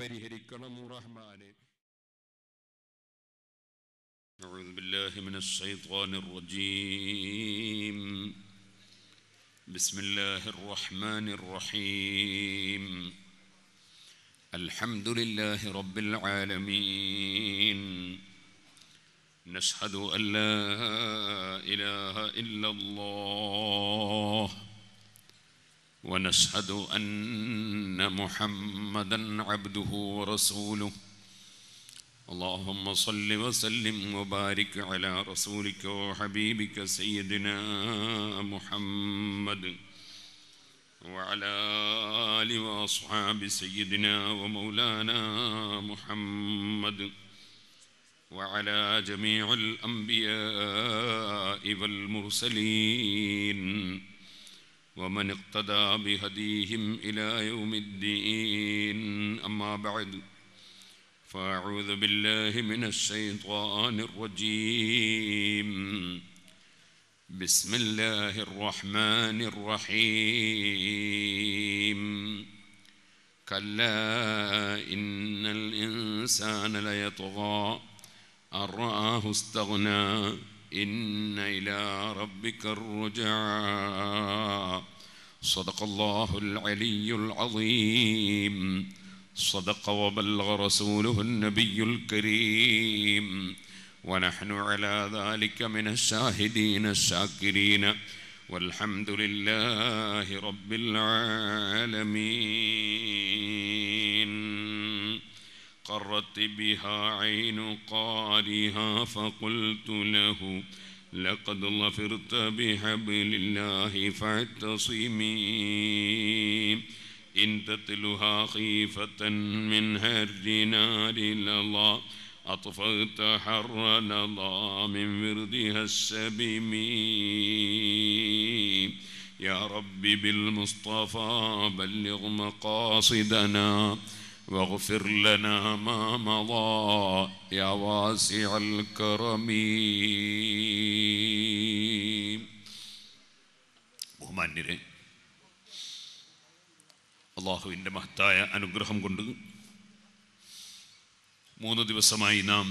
പരിഹരിക്കണം റഹ്മാനെ أعوذ بالله من الشيطان الرجيم بسم الله الرحمن الرحيم الحمد لله رب العالمين نشهد أن لا إله إلا الله ونشهد أن محمدا عبده ورسوله اللهم صل وسلم وبارك على رسولك وحبيبك سيدنا محمد وعلى آل وأصحاب سيدنا ومولانا محمد وعلى جميع الأنبياء والمرسلين ومن اقتدى بهديهم إلى يوم الدين أما بعد فأعوذ بالله من الشيطان الرجيم بسم الله الرحمن الرحيم كلا إن الإنسان ليطغى أن رآه استغنى إن إلى ربك الرجعى صدق الله العلي العظيم صدق وبلغ رسوله النبي الكريم ونحن على ذلك من الشاهدين الشاكرين والحمد لله رب العالمين قرت بها عين قارها فقلت له لقد ظفرت بحبل الله فاعتصمي إن تتلها خيفة من هر نار لله أطفأت حر لظى من وردها السبم يا رب بالمصطفى بلغ مقاصدنا واغفر لنا ما مضى يا واسع الكرم ബഹുമാന്യരെ അള്ളാഹുവിൻ്റെ മഹത്തായ അനുഗ്രഹം കൊണ്ട് മൂന്ന് ദിവസമായി നാം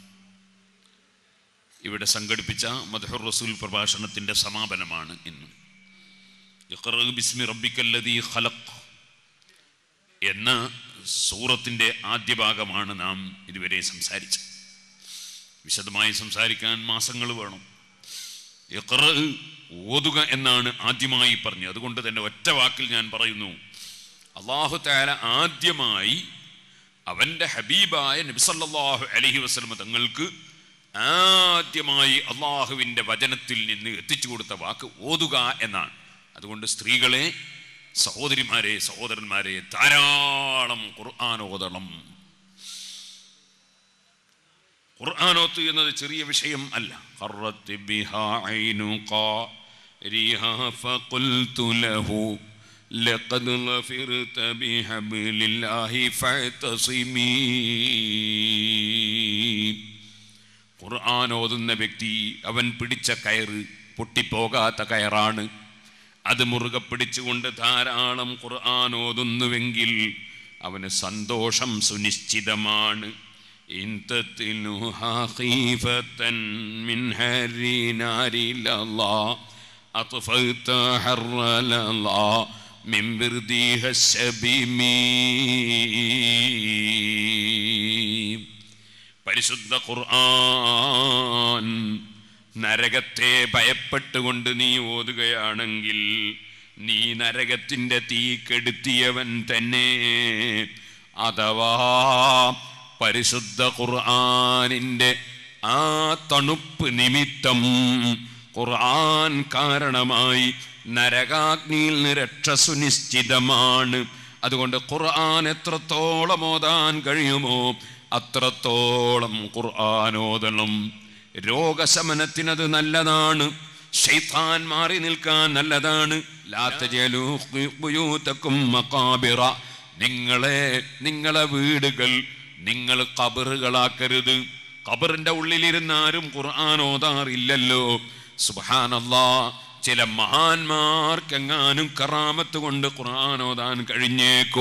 ഇവിടെ സംഘടിപ്പിച്ച മധുർ റസൂൽ പ്രഭാഷണത്തിൻ്റെ സമാപനമാണ് ഇന്ന് ഇഖ്റ ബിസ്മി റബ്ബിക്കല്ലദീ ഖലഖ് എന്ന സൂറത്തിൻ്റെ ആദ്യ ഭാഗമാണ് നാം ഇതുവരെ സംസാരിച്ചത് വിശദമായി സംസാരിക്കാൻ മാസങ്ങൾ വേണം ഇഖ്റ ഓതുക എന്നാണ് ആദ്യമായി പറഞ്ഞത് അതുകൊണ്ട് തന്നെ ഒറ്റ വാക്കിൽ ഞാൻ പറയുന്നു അള്ളാഹു താല ആദ്യമായി അവൻ്റെ ഹബീബായ നബിസല്ലാഹു അലഹി വസ്ലമ തങ്ങൾക്ക് ആദ്യമായി അള്ളാഹുവിൻ്റെ വചനത്തിൽ നിന്ന് എത്തിച്ചു കൊടുത്ത വാക്ക് ഓതുക എന്നാണ് അതുകൊണ്ട് സ്ത്രീകളെ സഹോദരിമാരെ സഹോദരന്മാരെ ധാരാളം ഖുർആൻ ഓതണം ഖുർആാനോത്ത് എന്നത് ചെറിയ വിഷയം അല്ല ഖറത്ത് ബിഹാ ഐനുഖാ റിഹാ ഫഖുൽതു ലഹു لقد ظفرت بحبل الله فاعتصمي ഖുർആൻ ഓതുന്ന വ്യക്തി അവൻ പിടിച്ച കയറ് പൊട്ടിപ്പോകാത്ത കയറാണ് അത് മുറുകെ പിടിച്ചുകൊണ്ട് ധാരാളം ഖുർആൻ ഓതുന്നുവെങ്കിൽ അവന് സന്തോഷം സുനിശ്ചിതമാണ് إن تتلوها خيفة من هر نار الله أطفأت حر الله من برديها السبيم പരിശുദ്ധ ഖുർആൻ നരകത്തെ ഭയപ്പെട്ടുകൊണ്ട് നീ ഓതുകയാണെങ്കിൽ നീ നരകത്തിൻ്റെ തീ കെടുത്തിയവൻ തന്നെ അഥവാ പരിശുദ്ധ ഖുർആനിൻ്റെ ആ തണുപ്പ് നിമിത്തം ഖുർആൻ കാരണമായി നരകാഗ്നിയിൽ നിന്ന് രക്ഷ സുനിശ്ചിതമാണ് അതുകൊണ്ട് ഖുർആൻ എത്രത്തോളം ഓതാൻ കഴിയുമോ അത്രത്തോളം ഖുർആൻ ഓതണം രോഗശമനത്തിനത് നല്ലതാണ് ഷെയ്ത്താൻ മാറി നിൽക്കാൻ നല്ലതാണ് ലാത്തജലൂത്തക്കും മക്കാബിറ നിങ്ങളെ നിങ്ങളെ വീടുകൾ നിങ്ങൾ കബറുകളാക്കരുത് കബറിന്റെ ഉള്ളിലിരുന്ന് ആരും ഖുർആൻ ഓതാറില്ലല്ലോ സുബാനല്ലാ ചില മഹാന്മാർക്കെങ്ങാനും കറാമത്ത് കൊണ്ട് ഖുർആൻ ഓതാൻ കഴിഞ്ഞേക്കും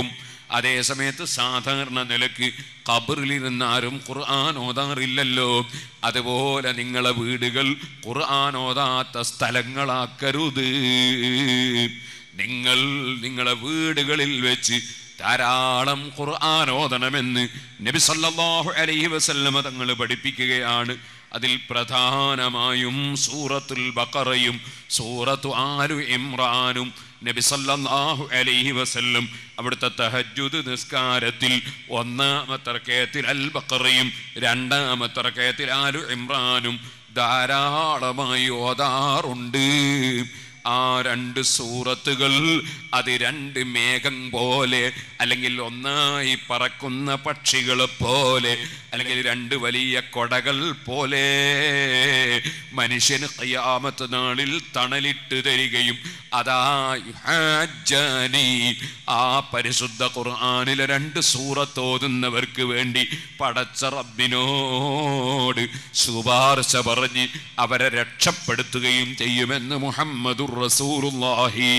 അതേ സമയത്ത് സാധാരണ നിലക്ക് ഖബറിലിരുന്ന് ആരും ഖുർആൻ ഓതാറില്ലല്ലോ അതുപോലെ നിങ്ങളെ വീടുകൾ ഖുർആൻ ഓതാത്ത സ്ഥലങ്ങളാക്കരുത് നിങ്ങൾ നിങ്ങളെ വീടുകളിൽ വെച്ച് ധാരാളം ഖുർആൻ ഓതണമെന്ന് നബി സല്ലല്ലാഹു അലൈഹി വസല്ലമ തങ്ങൾ പഠിപ്പിക്കുകയാണ് അതിൽ പ്രധാനമായും സൂറത്തുൽ ബഖറയും സൂറത്തു ആലു ഇമ്രാനും നബി സല്ലല്ലാഹു അലൈഹി വസല്ലം അവിടുത്തെ തഹജ്ജുദ് നിസ്കാരത്തിൽ ഒന്നാമത്തെ റക്കയത്തിൽ അൽ ബഖറയും രണ്ടാമത്തെ റക്കയത്തിൽ ആലു ഇമ്രാനും ധാരാളമായി ഓതാറുണ്ട് ആ രണ്ട് സൂറത്തുകൾ അത് രണ്ട് മേഘം പോലെ അല്ലെങ്കിൽ ഒന്നായി പറക്കുന്ന പക്ഷികളെ പോലെ അല്ലെങ്കിൽ രണ്ട് വലിയ കൊടകൾ പോലെ മനുഷ്യന് കയ്യാമത്ത് നാളിൽ തണലിട്ട് തരികയും അതാ യുഹാജ്ജാനി, ആ പരിശുദ്ധ ഖുർആനിലെ രണ്ട് സൂറത്ത് ഓതുന്നവർക്ക് വേണ്ടി പടച്ച റബ്ബിനോട് ശുപാർശ പറഞ്ഞ് അവരെ രക്ഷപ്പെടുത്തുകയും ചെയ്യുമെന്ന് മുഹമ്മദുർ റസൂലുള്ളാഹി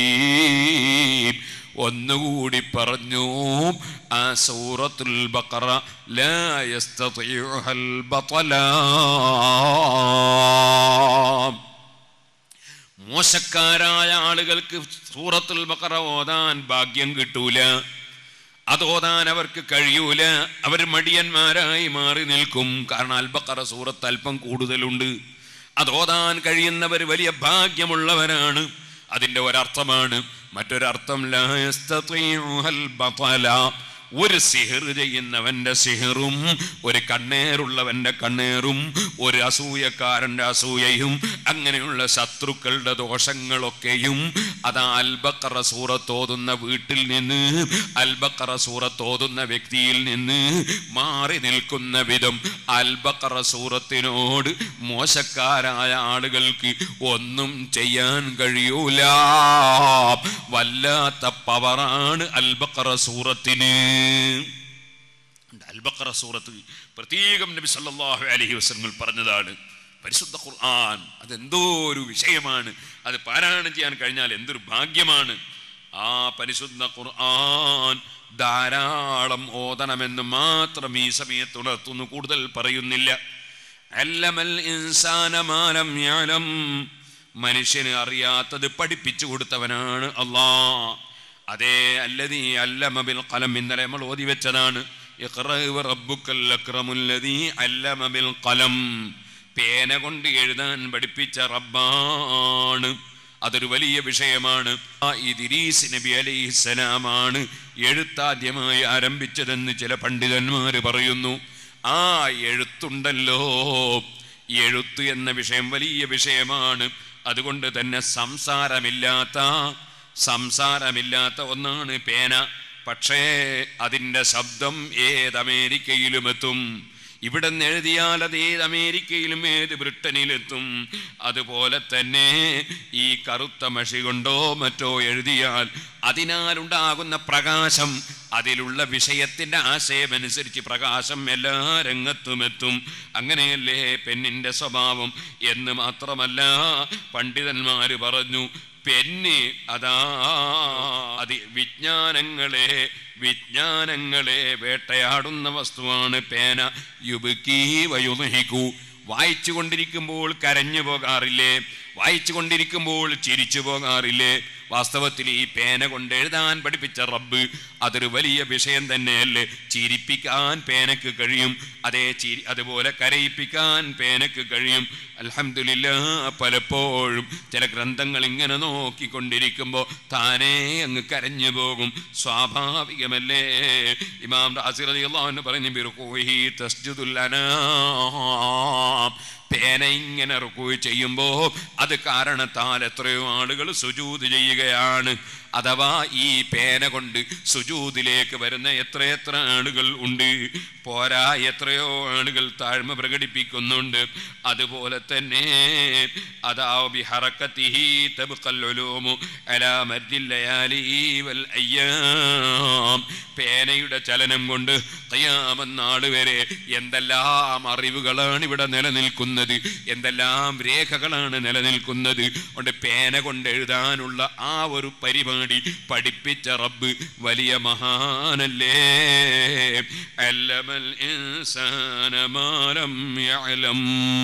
ഒന്നുകൂടി പറഞ്ഞു ആ സൂറത്തുൽ ബഖറ ലാ യസ്തതിഉഹൽ ബطല മോശക്കാരായ ആളുകൾക്ക് സൂറത്തുൽ ബഖറ ഓതാൻ ഭാഗ്യം കിട്ടൂല അത് ഓതാൻ അവർക്ക് കഴിയൂല അവർ മടിയന്മാരായി മാറി നിൽക്കും കാരണം അൽബക്കറ സൂറത്ത് അല്പം കൂടുതലുണ്ട് അത് ഓതാൻ കഴിയുന്നവർ വലിയ ഭാഗ്യമുള്ളവരാണ് അതിൻ്റെ ഒരർത്ഥമാണ് മറ്റൊരർത്ഥം ലാ യസ്തതീഉഹൽ ബതല. ഒരു സിഹിർ ചെയ്യുന്നവന്റെ സിഹിറും ഒരു കണ്ണേറുള്ളവന്റെ കണ്ണേറും ഒരു അസൂയക്കാരന്റെ അസൂയയും അങ്ങനെയുള്ള ശത്രുക്കളുടെ ദോഷങ്ങളൊക്കെയും അത് അൽബക്കറ സൂറത്തോതുന്ന വീട്ടിൽ നിന്ന് അൽബക്കറ സൂറത്തോതുന്ന വ്യക്തിയിൽ നിന്ന് മാറി നിൽക്കുന്ന വിധം അൽബക്കറ സൂറത്തിനോട് മോശക്കാരായ ആളുകൾക്ക് ഒന്നും ചെയ്യാൻ കഴിയൂല വല്ലാത്ത പവറാണ് അൽബക്കറ സൂറത്തിന് അൽബക്കറ സൂറത്ത് പ്രത്യേകം നബി സല്ലല്ലാഹു അലൈഹി വസല്ലം പറഞ്ഞതാണ് പരിശുദ്ധ ഖുർആൻ അതെന്തോ ഒരു വിഷയമാണ് അത് പാരായണം ചെയ്യാൻ കഴിഞ്ഞാൽ എന്തൊരു ഭാഗ്യമാണ് ആ പരിശുദ്ധ ഖുർആൻ ധാരാളം ഓതണമെന്ന് മാത്രം ഈ സമയത്ത് ഉണർത്തുന്നു കൂടുതൽ പറയുന്നില്ല അല്ലമൽ ഇൻസാന മാലം യാലം മനുഷ്യന് അറിയാത്തത് പഠിപ്പിച്ചു കൊടുത്തവനാണ് അള്ളാ അതേ അല്ലതീ അല്ലമ ബിൽ ഖലം ഇന്നലെ നമ്മൾ ഓതി വെച്ചതാണ് ഇഖ്റഅ റബ്ബുക്കൽ അക്രമുല്ലദീ അല്ലമ ബിൽ ഖലം പേന കൊണ്ട് എഴുതാൻ പഠിപ്പിച്ച റബ്ബാണ് അതൊരു വലിയ വിഷയമാണ് ആ ഇദ്രീസ് നബി അലൈഹിസ്സലാമാണ് എഴുത്താദ്യമായി ആരംഭിച്ചതെന്ന് ചില പണ്ഡിതന്മാര് പറയുന്നു ആ എഴുത്തുണ്ടല്ലോ എഴുത്ത് എന്ന വിഷയം വലിയ വിഷയമാണ് അതുകൊണ്ട് തന്നെ സംസാരമില്ലാത്ത സംസാരമില്ലാത്ത ഒന്നാണ് പേന പക്ഷേ അതിൻ്റെ ശബ്ദം ഏത് അമേരിക്കയിലും എത്തും ഇവിടെ നിന്ന് എഴുതിയാൽ അത് ഏത് അമേരിക്കയിലും ഏത് ബ്രിട്ടനിലെത്തും അതുപോലെ തന്നെ ഈ കറുത്ത മഷി കൊണ്ടോ മറ്റോ എഴുതിയാൽ അതിനാലുണ്ടാകുന്ന പ്രകാശം അതിലുള്ള വിഷയത്തിൻ്റെ ആശയമനുസരിച്ച് പ്രകാശം എല്ലാ രംഗത്തും എത്തും അങ്ങനെയല്ലേ പെണ്ണിൻ്റെ സ്വഭാവം എന്ന് മാത്രമല്ല പണ്ഡിതന്മാർ പറഞ്ഞു പെന്ന് അതാ അത് വിജ്ഞാനങ്ങളെ വിജ്ഞാനങ്ങളെ വേട്ടയാടുന്ന വസ്തുവാണ് പേന യുബുക്കീ വയുനഹിക്കൂ വായിച്ചു കൊണ്ടിരിക്കുമ്പോൾ കരഞ്ഞു പോകാറില്ലേ വായിച്ചു കൊണ്ടിരിക്കുമ്പോൾ ചിരിച്ചു പോകാറില്ലേ വാസ്തവത്തിൽ ഈ പേന കൊണ്ട് എഴുതാൻ പഠിപ്പിച്ച റബ്ബ് അതൊരു വലിയ വിഷയം തന്നെയല്ലേ ചിരിപ്പിക്കാൻ പേനക്ക് കഴിയും അതേ ചിരി അതുപോലെ കരയിപ്പിക്കാൻ പേനക്ക് കഴിയും അൽഹംദുലില്ല പലപ്പോഴും ചില ഗ്രന്ഥങ്ങൾ ഇങ്ങനെ നോക്കിക്കൊണ്ടിരിക്കുമ്പോൾ താനേ അങ്ങ് കരഞ്ഞു പോകും സ്വാഭാവികമല്ലേ ഇമാം റാസിർ അള്ളാഹു പറഞ്ഞു ബിറുഹി തസ്ജുദുൽ അനാം പേന ഇങ്ങനെ റുക്കു ചെയ്യുമ്പോൾ അത് കാരണത്താൽ എത്രയോ ആളുകൾ സുജൂത് ചെയ്യുകയാണ് അഥവാ ഈ പേന കൊണ്ട് സുജൂതിലേക്ക് വരുന്ന എത്രയെത്ര ആളുകൾ ഉണ്ട് പോരാ എത്രയോ ആളുകൾ താഴ്മ പ്രകടിപ്പിക്കുന്നുണ്ട് അതുപോലെ തന്നെ അതാ ബിഹറക്കത്തിഹി തബ്ഖൽ ഉലൂമു അലാ മദ്ദിൽ ലയാലി വൽ അയ്യാം പേനയുടെ ചലനം കൊണ്ട് ഖിയാമത്ത് വരെ എന്തെല്ലാം അറിവുകളാണ് ഇവിടെ നിലനിൽക്കുന്നത് എന്തെല്ലാം രേഖകളാണ് നിലനിൽക്കുന്നത് കൊണ്ട് പേന കൊണ്ട് എഴുതാനുള്ള ആ ഒരു പരിപാടി പാടി പഠിപ്പിച്ച റബ്ബ് വലിയ മഹാനല്ലേ അല്ലമൽ ഇൻസാന മാലം യഅലം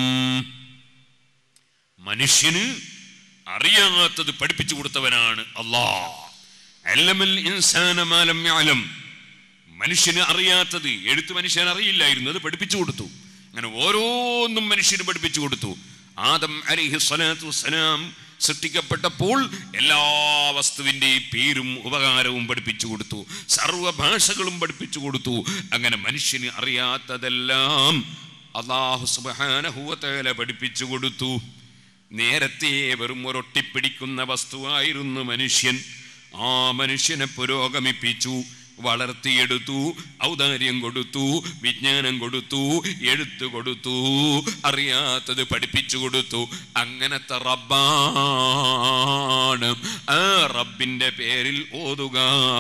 മനുഷ്യന് അറിയാത്തത് പഠിപ്പിച്ചു കൊടുത്തവനാണ് അല്ലാ അല്ലമൽ ഇൻസാന മാലം യഅലം മനുഷ്യന് അറിയാത്തത് എഴുത്ത് മനുഷ്യൻ അറിയില്ലായിരുന്നു അത് പഠിപ്പിച്ചു കൊടുത്തു അങ്ങനെ ഓരോന്നും മനുഷ്യന് പഠിപ്പിച്ചു കൊടുത്തു ആദം അലിഹി സ്വലാത്തു വസ്സലാം സൃഷ്ടിക്കപ്പെട്ടപ്പോൾ എല്ലാ വസ്തുവിൻ്റെയും പേരും ഉപകാരവും പഠിപ്പിച്ചു കൊടുത്തു സർവ ഭാഷകളും പഠിപ്പിച്ചു കൊടുത്തു അങ്ങനെ മനുഷ്യന് അറിയാത്തതെല്ലാം അള്ളാഹു സുബാനഹുവത്തേല പഠിപ്പിച്ചു കൊടുത്തു നേരത്തെ വെറും ഒരൊട്ടിപ്പിടിക്കുന്ന വസ്തുവായിരുന്നു മനുഷ്യൻ ആ മനുഷ്യനെ പുരോഗമിപ്പിച്ചു വളർത്തിയെടുത്തു ഔദാര്യം കൊടുത്തു വിജ്ഞാനം കൊടുത്തു എഴുത്ത് കൊടുത്തു അറിയാത്തത് പഠിപ്പിച്ചു കൊടുത്തു അങ്ങനത്തെ റബ്ബാണ് ആ റബ്ബിന്റെ പേരിൽ ഓതുക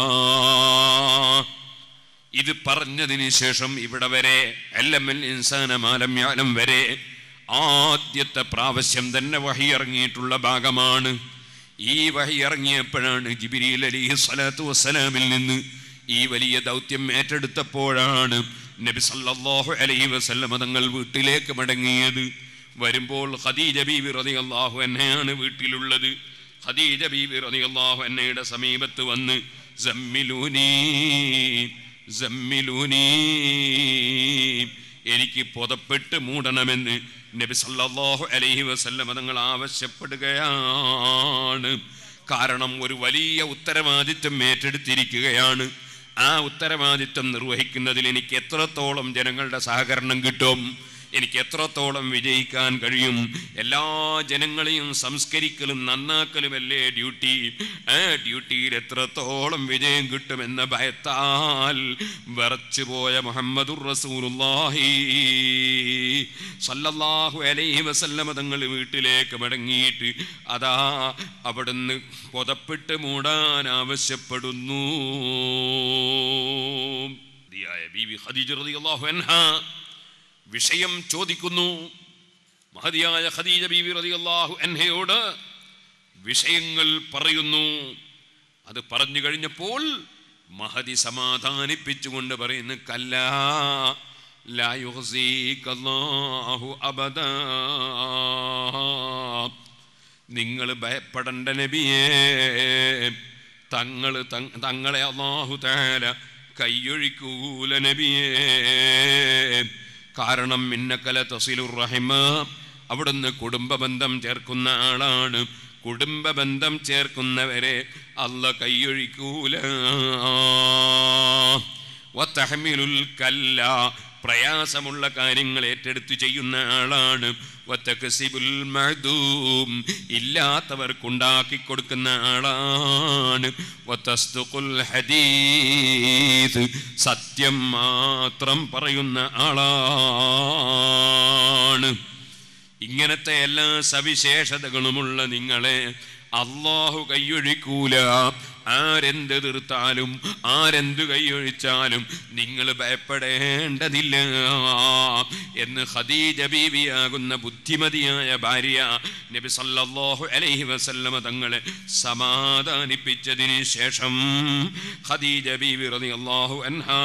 ഇത് പറഞ്ഞതിന് ശേഷം ഇവിടെ വരെ എല്ലമ്മൽ ഇൻസാനമാലം യാലം വരെ ആദ്യത്തെ പ്രാവശ്യം തന്നെ വഹി ഇറങ്ങിയിട്ടുള്ള ഭാഗമാണ് ഈ വഹി ഇറങ്ങിയപ്പോഴാണ് ജിബിരിൽ അലിഹി സ്വലാത്തു വസ്സലാമിൽ നിന്ന് ഈ വലിയ ദൗത്യം ഏറ്റെടുത്തപ്പോഴാണ് നബി സല്ലല്ലാഹു അലൈഹി വസല്ലമ തങ്ങൾ വീട്ടിലേക്ക് മടങ്ങിയത് വരുമ്പോൾ ഖദീജ ബീവി റളിയല്ലാഹു അൻഹയാണ് വീട്ടിലുള്ളത് ഖദീജ ബീവി റളിയല്ലാഹു അൻഹയുടെ സമീപത്ത് വന്ന് സമ്മിലൂനീ സമ്മിലൂനീ എനിക്ക് പുതപ്പെട്ട് മൂടണമെന്ന് നബി സല്ലല്ലാഹു അലൈഹി വസല്ലമ തങ്ങൾ ആവശ്യപ്പെടുകയാണ് കാരണം ഒരു വലിയ ഉത്തരവാദിത്വം ഏറ്റെടുത്തിരിക്കുകയാണ് ആ ഉത്തരവാദിത്വം നിർവഹിക്കുന്നതിൽ എനിക്ക് എത്രത്തോളം ജനങ്ങളുടെ സഹകരണം കിട്ടും എനിക്ക് എത്രത്തോളം വിജയിക്കാൻ കഴിയും എല്ലാ ജനങ്ങളെയും സംസ്കരിക്കലും നന്നാക്കലുമല്ലേ ഡ്യൂട്ടി ആ ഡ്യൂട്ടിയിൽ എത്രത്തോളം വിജയം കിട്ടുമെന്ന ഭയത്താൽ വിറച്ചുപോയ മുഹമ്മദുർ റസൂലുള്ളാഹി സല്ലല്ലാഹു അലൈഹി വസല്ലമ തങ്ങൾ വീട്ടിലേക്ക് മടങ്ങിയിട്ട് അതാ അവിടുന്ന് പുതപ്പിട്ട് മൂടാൻ ആവശ്യപ്പെടുന്നു ബീവി ഖദീജ റളിയല്ലാഹു അൻഹാ വിഷയം ചോദിക്കുന്നു മഹതിയായ ഖദീജ ബീവി റളിയല്ലാഹു അൻഹയോട് വിഷയങ്ങൾ പറയുന്നു അത് പറഞ്ഞു കഴിഞ്ഞപ്പോൾ മഹതി സമാധാനിപ്പിച്ചുകൊണ്ട് പറയുന്നു കല്ലാ ലാ യുഹ്സീകല്ലാഹു അബദാ നിങ്ങൾ ഭയപ്പെടേണ്ട നബിയേ തങ്ങൾ തങ്ങളെ അള്ളാഹു താല കയ്യൊഴിക്കൂല നബിയേ കാരണം മിന്നക്കല തസിലുർ റഹിമ അവിടുന്ന് കുടുംബ ബന്ധം ചേർക്കുന്ന ആളാണ് കുടുംബ ബന്ധം ചേർക്കുന്നവരെ അല്ല കൈയൊഴിക്കൂല വത്തഹമിലുൽ കല്ല പ്രയാസമുള്ള കാര്യങ്ങൾ ഏറ്റെടുത്ത് ചെയ്യുന്ന ആളാണ് വത്തകസിബുൽ മഅദൂം ഇല്ലാത്തവർക്കുണ്ടാക്കി കൊടുക്കുന്ന ആളാണ് വതസ്തുഖുൽ ഹദീസ് സത്യം മാത്രം പറയുന്ന ആളാണ് ഇങ്ങനത്തെ എല്ലാ സവിശേഷതകളുമുള്ള നിങ്ങളെ അള്ളാഹു കൈയൊഴിക്കൂല ആരെന്ത് തീർത്താലും ആരെന്ത് കൈയൊഴിച്ചാലും നിങ്ങൾ ഭയപ്പെടേണ്ടതില്ല എന്ന് ഖദീജ ബീവിയാകുന്ന ബുദ്ധിമതിയായ ഭാര്യ നബി സല്ലല്ലാഹു അലൈഹി വസല്ലമ തങ്ങളെ സമാധാനിപ്പിച്ചതിന് ശേഷം ഖദീജ ബീവി റളിയല്ലാഹു അൻഹാ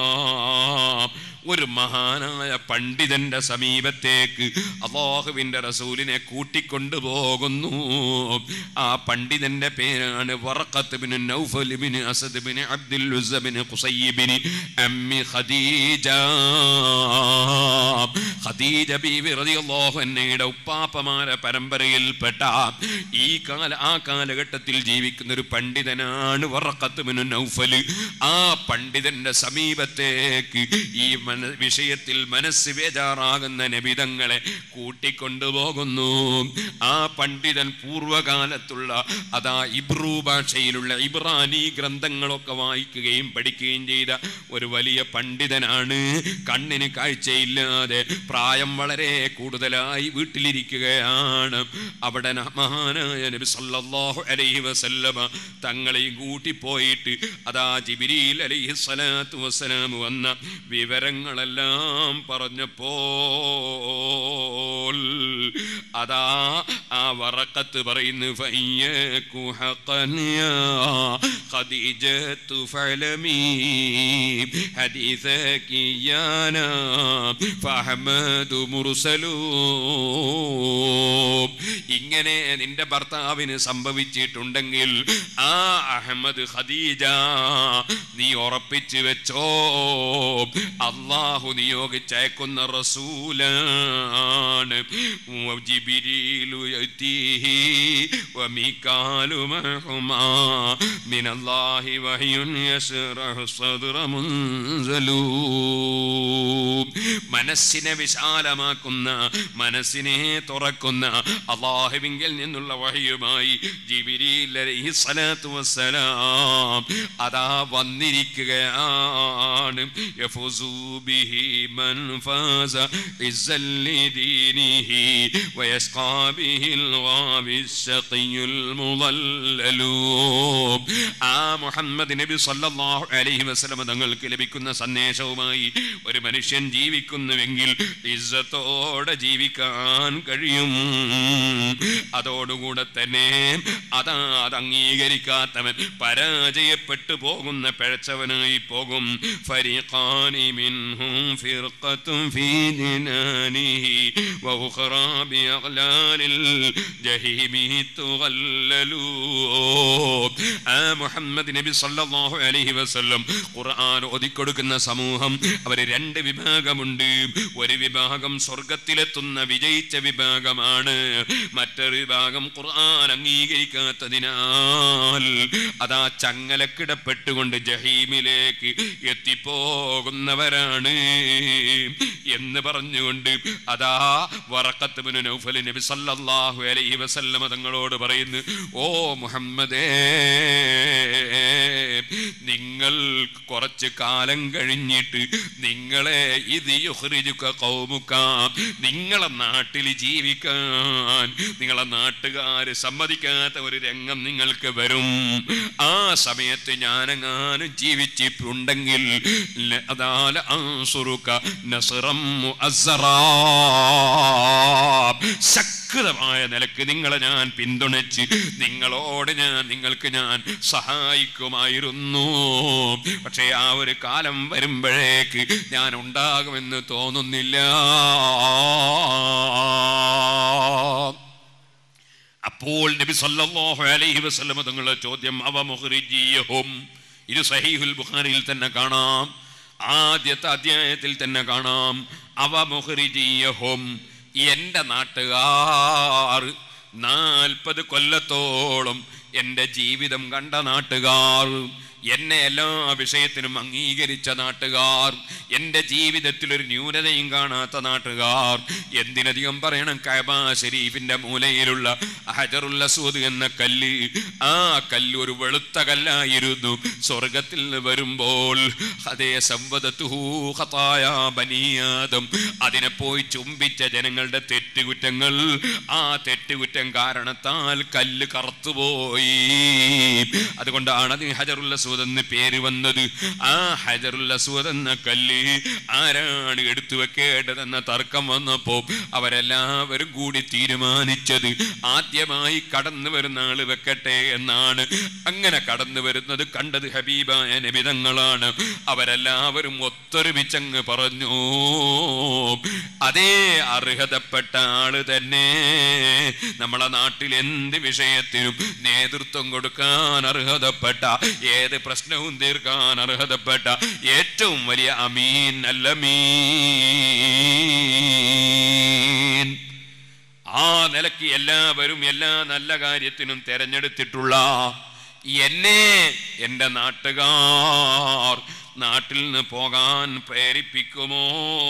ഒരു മഹാനായ പണ്ഡിതന്റെ സമീപത്തേക്ക് അള്ളാഹുവിന്റെ റസൂലിനെ കൂട്ടിക്കൊണ്ടു പോകുന്നു ആ പണ്ഡിതന്റെ പേരാണ് വറഖത്ത് ബിൻ നൗഫൽ ബിൻ അസദ് ബിൻ അബ്ദുൽ ഉസ്സ ബിൻ ഖുസയ്യ് ബിൻ അമ്മി ഖദീജ ഖദീജ ബീവി റളിയല്ലാഹു അൻഹയുടെ ഉപ്പാപ്പമാരെ പരമ്പരയിൽപ്പെട്ട ഈ കാല ആ കാലഘട്ടത്തിൽ ജീവിക്കുന്ന ഒരു പണ്ഡിതനാണ് വറഖത്ത് ബിൻ നൗഫൽ ആ പണ്ഡിതന്റെ സമീപത്തേക്ക് ഈ മന വിഷയത്തിൽ മനസ്സ് ബേജാറാകുന്ന നബിതങ്ങളെ കൂട്ടിക്കൊണ്ടുപോകുന്നു ആ പണ്ഡിതൻ പൂർവകാലത്തുള്ള അതാ ഇബ്രു ഭാഷയിലുള്ള ഇബ്രാനി ഗ്രന്ഥങ്ങളൊക്കെ വായിക്കുകയും പഠിക്കുകയും ചെയ്ത ഒരു വലിയ പണ്ഡിതനാണ് കണ്ണിന് കാഴ്ചയില്ലാതെ പ്രായം വളരെ കൂടുതലായി വീട്ടിലിരിക്കുകയാണ് അവിടെ ന- മഹാനായ നബി സല്ലല്ലാഹു അലൈഹി വസല്ലമ തങ്ങളെയും കൂട്ടിപ്പോയിട്ട് അതാ ജിബിരിൽ അലൈഹി സ്വലാത്തു വസ്സലാം വന്ന വിവരങ്ങളെല്ലാം പറഞ്ഞപ്പോൾ അതാ ആ വറക്കത്ത് പറയുന്നു ഫയ്യക്കു ഹഖൻ യാ ഖദീജത്തു ഫലമീ ഹദീസകി യാനാ ഫഹമദു മുർസലൂ ഇങ്ങനെ നിന്റെ ഭർത്താവിന് സംഭവിച്ചിട്ടുണ്ടെങ്കിൽ ആ അഹമ്മദ് ഖദീജ നീ ഉറപ്പിച്ചു വെച്ചോ അള്ളാഹു നിയോഗിച്ചയക്കുന്ന റസൂലാണ് ജിബിരിലു യതീഹി വമികാലു മഹുമാ മിനല്ലാഹി വഹയുൻ യസ്റഹു സദ്റ മുൻസലൂ മനസ്സിനെ വിശാലമാക്കുന്ന മനസ്സിനെ തുറക്കുന്ന അള്ളാഹുവിങ്കിൽ നിന്നുള്ള വഹയുമായി ജിബിരിൽ അലൈഹി സ്വലാത്തു വസ്സലാം അതാ വന്നിരിക്കുകയാണ് യഫുസു ബിഹി മൻ ഫാസ ഇസ്സൻ ലിദീനിഹി വയസ്ഖാ ബിഹിൽ ഗാബിസ്സഖിയുൽ മുളല്ലലൂ ആ മുഹമ്മദ് നബി സല്ലല്ലാഹു അലൈഹി വസല്ലം തങ്ങൾക്ക് ലഭിക്കുന്ന സന്ദേശവുമായി ഒരു മനുഷ്യൻ ജീവിക്കുന്നുവെങ്കിൽ ഇസ്സത്തോടെ ജീവിക്കാൻ കഴിയും അതോടുകൂടെ തന്നെ അതാ അത് അംഗീകരിക്കാത്തവൻ പരാജയപ്പെട്ടു പോകുന്ന പിഴച്ചവനായി പോകും ഫരീഖാനി മിൻഹും ഫിർഖത്തും ഫീ ജിനാനിഹി വഉഖറാ ബിഅഗ്ലാലിൽ ജഹീമി തുഗല്ലലൂ ആ മുഹമ്മദ് നബി സല്ലല്ലാഹു അലൈഹി വസല്ലം ഖുർആൻ ഓതിക്കൊടുക്കുന്ന സമൂഹം അവര് രണ്ട് വിഭാഗമുണ്ട് ഒരു വിഭാഗം സ്വർഗത്തിലെത്തുന്ന വിജയിച്ച വിഭാഗമാണ് മറ്റൊരു വിഭാഗം ഖുർആൻ അംഗീകരിക്കാത്തതിനാൽ അതാ ചങ്ങലക്കിടപ്പെട്ടുകൊണ്ട് ജഹീമിലേക്ക് എത്തിപ്പോകുന്നവരാണ് എന്ന് പറഞ്ഞുകൊണ്ട് അതാ വറക്കത്ത് ബിനു നൗഫൽ നബി സല്ലല്ലാഹു അലൈഹി വസല്ലമ തങ്ങളോട് പറയുന്നു ഓ മുഹമ്മദേ നിങ്ങൾ കുറച്ച് കാലം കഴിഞ്ഞിട്ട് നിങ്ങളെ ഇത് യുഹ്രിജുക കൗമുക്ക നിങ്ങളെ നാട്ടിൽ ജീവിക്കാൻ നിങ്ങളെ നാട്ടുകാര് സമ്മതിക്കാത്ത ഒരു രംഗം നിങ്ങൾക്ക് വരും ആ സമയത്ത് ഞാനെങ്ങാനും ജീവിച്ചിട്ടുണ്ടെങ്കിൽ ല- അതാല അൻസുറുക നസ്റം മുഅസ്സറാ. ശക്തമായ നിലക്ക് നിങ്ങളെ ഞാൻ പിന്തുണച്ച് നിങ്ങളോട് ഞാൻ നിങ്ങൾക്ക് ഞാൻ സഹായിക്കുമായിരുന്നു പക്ഷേ ആ ഒരു കാലം വരുമ്പോഴേക്ക് ഞാൻ ഉണ്ടാകുമെന്ന് തോന്നുന്നില്ല അപ്പോൾ നബി സല്ലല്ലാഹു അലൈഹി വസല്ലം തങ്ങളുടെ ചോദ്യം അവ മുഖ്രിജിയഹും ഇത് സഹീഹുൽ ബുഖാരിയിൽ തന്നെ കാണാം ആദ്യത്തെ അധ്യായത്തിൽ തന്നെ കാണാം അവ മുഖ്രിജിയഹും എൻ്റെ നാട്ടുകാർ നാൽപ്പത് കൊല്ലത്തോളം എൻ്റെ ജീവിതം കണ്ട നാട്ടുകാർ എന്നെ എല്ലാ വിഷയത്തിനും അംഗീകരിച്ച നാട്ടുകാർ എൻ്റെ ജീവിതത്തിൽ ഒരു ന്യൂനതയും കാണാത്ത നാട്ടുകാർ എന്തിനധികം പറയണം കൈബ ഷരീഫിന്റെ മൂലയിലുള്ള ഹജറുൽ അസൂദ് എന്ന കല്ല് ആ കല്ല് ഒരു വെളുത്ത കല്ലായിരുന്നു സ്വർഗത്തിൽ നിന്ന് വരുമ്പോൾ അതേ സംവദത്തുഹൂഹത്തായ ബനിയാദം അതിനെ പോയി ചുംബിച്ച ജനങ്ങളുടെ തെറ്റുകുറ്റങ്ങൾ ആ തെറ്റുകുറ്റം കാരണത്താൽ കല്ല് കറുത്തുപോയി അതുകൊണ്ടാണ് അതിന് ഹജറുൽ അസൂദ് എന്ന് പേര് വന്നത് ആ ഹജറുൽ അസൂദ് എന്ന കല്ല് ആരാണ് എടുത്തു വെക്കേണ്ടതെന്ന തർക്കം വന്നപ്പോ അവരെല്ലാവരും കൂടി തീരുമാനിച്ചത് ആദ്യമായി കടന്നു വരുന്ന ആള് വെക്കട്ടെ എന്നാണ് അങ്ങനെ കടന്നു വരുന്നത് കണ്ടത് ഹബീബായ നബിതങ്ങളാണ് അവരെല്ലാവരും ഒത്തൊരുമിച്ചങ്ങ് പറഞ്ഞു അതേ അർഹതപ്പെട്ട ആള് തന്നെ നമ്മളെ നാട്ടിൽ എന്ത് വിഷയത്തിനും നേതൃത്വം കൊടുക്കാൻ അർഹതപ്പെട്ട ഏത് പ്രശ്നവും തീർക്കാൻ അർഹതപ്പെട്ട ഏറ്റവും വലിയ അമീൻ അല്ലമീൻ ആ നിലയ്ക്ക് എല്ലാവരും എല്ലാ നല്ല കാര്യത്തിനും തെരഞ്ഞെടുത്തിട്ടുള്ള എന്നെ എൻ്റെ നാട്ടുകാർ നാട്ടിൽ നിന്ന് പോകാൻ പ്രേരിപ്പിക്കുമോ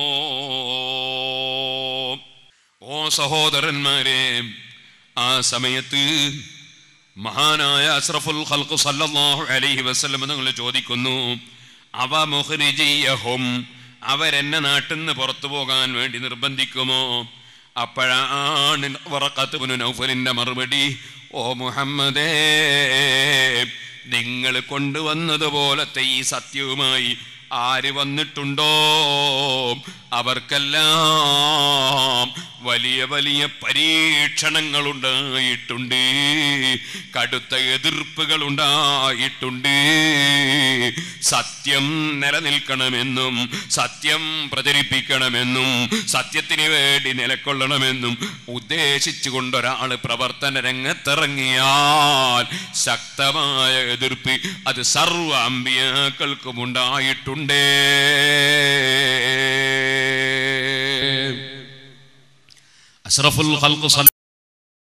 ഓ സഹോദരന്മാരെ ആ സമയത്ത് മഹാനായ അസ്രഫുൽ ഖൽഖ് സല്ലല്ലാഹു അലൈഹി വസല്ലം നിങ്ങൾ ചോദിക്കുന്നു അവ മുഖ്രിജിയഹും അവരെന്നെ നാട്ടിൽ നിന്ന് പുറത്തു പോകാൻ വേണ്ടി നിർബന്ധിക്കുമോ അപ്പോഴാണ് വറക്കത്ത് ബിനു നൗഫലിന്റെ മറുപടി ഓ മുഹമ്മദേ നിങ്ങൾ കൊണ്ടുവന്നതുപോലത്തെ ഈ സത്യവുമായി ആര് വന്നിട്ടുണ്ടോ അവർക്കെല്ലാം വലിയ വലിയ പരീക്ഷണങ്ങൾ ഉണ്ടായിട്ടുണ്ട് കടുത്ത എതിർപ്പുകൾ ഉണ്ടായിട്ടുണ്ട് സത്യം നിലനിൽക്കണമെന്നും സത്യം പ്രചരിപ്പിക്കണമെന്നും സത്യത്തിന് വേണ്ടി നിലക്കൊള്ളണമെന്നും ഉദ്ദേശിച്ചുകൊണ്ട് ഒരാൾ പ്രവർത്തന രംഗത്തിറങ്ങിയാൽ ശക്തമായ എതിർപ്പ് അത് സർവ അമ്പിയാക്കൾക്കും ഉണ്ടായിട്ടുണ്ട് അഷ്റഫുൽ ഖൽഖ്